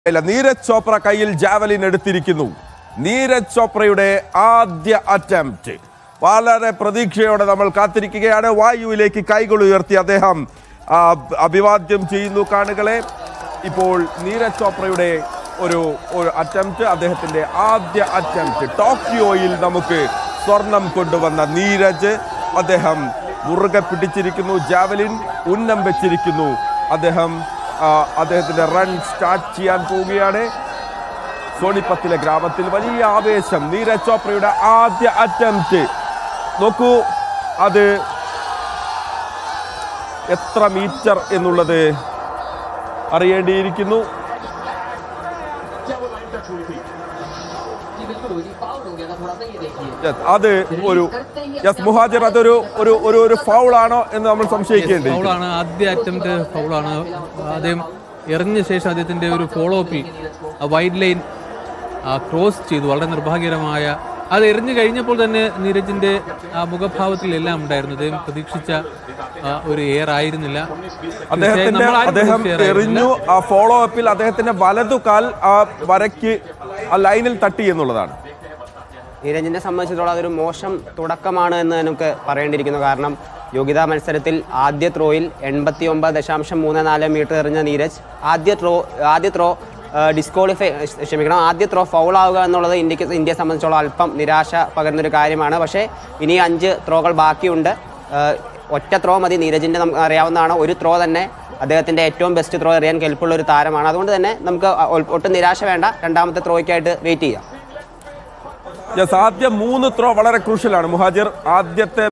ഇല്ല നീരജ് ചോപ്ര കയ്യിൽ ജാവലിൻ എടുത്തിരിക്കുന്നു നീരജ് ചോപ്രയുടെ ആദ്യ അറ്റംപ്റ്റ് വളരെ പ്രതീക്ഷയോടെ നമ്മൾ കാത്തിരിക്കുകയാണ് വായുവിലേക്ക് കൈകൾ ഉയർത്തി അദ്ദേഹം ആ, അഭിവാദ്യം ചെയ്യുന്നു കാണികളെ ഇപ്പോൾ നീരജ് ചോപ്രയുടെ ഒരു ഒരു അറ്റംപ്റ്റ് അദ്ദേഹത്തിന്റെ ആദ്യ അറ്റംപ്റ്റ് ടോക്കിയോയിൽ നമുക്ക് സ്വർണം കൊണ്ടുവന്ന നീരജ് അദ്ദേഹം മുറുകെ പിടിച്ചിരിക്കുന്നു ജാവലിൻ ഉന്നം വെച്ചിരിക്കുന്നു അദ്ദേഹം ആ, അദ്ദേഹത്തിന്റെ റൺ സ്റ്റാർട്ട് ചെയ്യാൻ പോവുകയാണ് സോണിപ്പത്തിലെ ഗ്രാമത്തിൽ വലിയ ആവേശം നീരജ് ചോപ്രയുടെ ആദ്യ അറ്റംപ്റ്റ് നോക്കൂ അത് എത്ര മീറ്റർ എന്നുള്ളത് അറിയേണ്ടിയിരിക്കുന്നു जी बिल्कुल हुई फाउल हो गया था थोड़ा सा ये देखिए Yes, അത് ഒരു യെസ് മുഹാജിർ അതൊരു ഒരു ഒരു ഒരു ഫൗൾ ആണോ എന്ന് നമ്മൾ സംശയിക്കേണ്ടി ഫൗളാണ് ആദ്യ അറ്റംപ്റ്റ് ഫൗളാണ് അദ്ദേഹം എറിഞ്ഞ ശേഷം അദ്ദേഹത്തിന്റെ ഒരു ഫോളോ അപ്പിൽ വൈഡ് ലൈൻ ക്രോസ് ചെയ്തു വളരെ നിർഭാഗ്യകരമായ അത് എറിഞ്ഞു കഴിഞ്ഞപ്പോൾ തന്നെ നീരജിന്റെ ആ മുഖഭാവത്തിൽ എല്ലാം ഉണ്ടായിരുന്നു അദ്ദേഹം പ്രതീക്ഷിച്ച ആ, ഒരു എയർ ആയിരുന്നില്ല തീർച്ചയായും അദ്ദേഹത്തിന്റെ നമ്മൾ ആരും അദ്ദേഹം പ്രതീക്ഷിച്ച air ആയിരുന്നില്ല. എറിഞ്ഞു ആ ഫോളോ അപ്പിൽ അദ്ദേഹത്തിന്റെ വലതുകാൽ ആ വരയ്ക്ക് ആ ലൈനിൽ തട്ടി എന്നുള്ളതാണ് നീരജിനെ സംബന്ധിച്ചിടത്തോളം അതൊരു മോശം തുടക്കമാണ് എന്ന് നമുക്ക് പറയേണ്ടിയിരിക്കുന്നു കാരണം യോഗ്യതാ മത്സരത്തിൽ ആദ്യ ത്രോയിൽ എൺപത്തി ഒമ്പത് ദശാംശം മൂന്ന് നാല് മീറ്റർ എറിഞ്ഞ നീരജ് ആദ്യ ത്രോ ആദ്യ ത്രോ ഡിസ്ക്വാളിഫൈ ക്ഷമിക്കണം ആദ്യ ത്രോ ഫൗൾ ആവുക എന്നുള്ളത് ഇന്ത്യക്ക് ഇന്ത്യയെ സംബന്ധിച്ചോളം അല്പം നിരാശ പകരുന്നൊരു കാര്യമാണ് പക്ഷേ ഇനി അഞ്ച് ത്രോകൾ ബാക്കിയുണ്ട് ഏഹ് ഒറ്റ ത്രോ മതി നീരജിൻ്റെ നമുക്ക് അറിയാവുന്നതാണ് ഒരു ത്രോ തന്നെ അദ്ദേഹത്തിൻ്റെ ഏറ്റവും ബെസ്റ്റ് ത്രോ എറിയാൻ കെൽപ്പുള്ള ഒരു താരമാണ് അതുകൊണ്ട് തന്നെ നമുക്ക് ഒ- ഒട്ടും നിരാശ വേണ്ട രണ്ടാമത്തെ ത്രോയ്ക്കായിട്ട് വെയിറ്റ് ചെയ്യാം യെസ് ആദ്യ മൂന്ന് ത്രോ വളരെ ക്രൂഷ്യലാണ് മുഹാജിർ ആദ്യത്തെ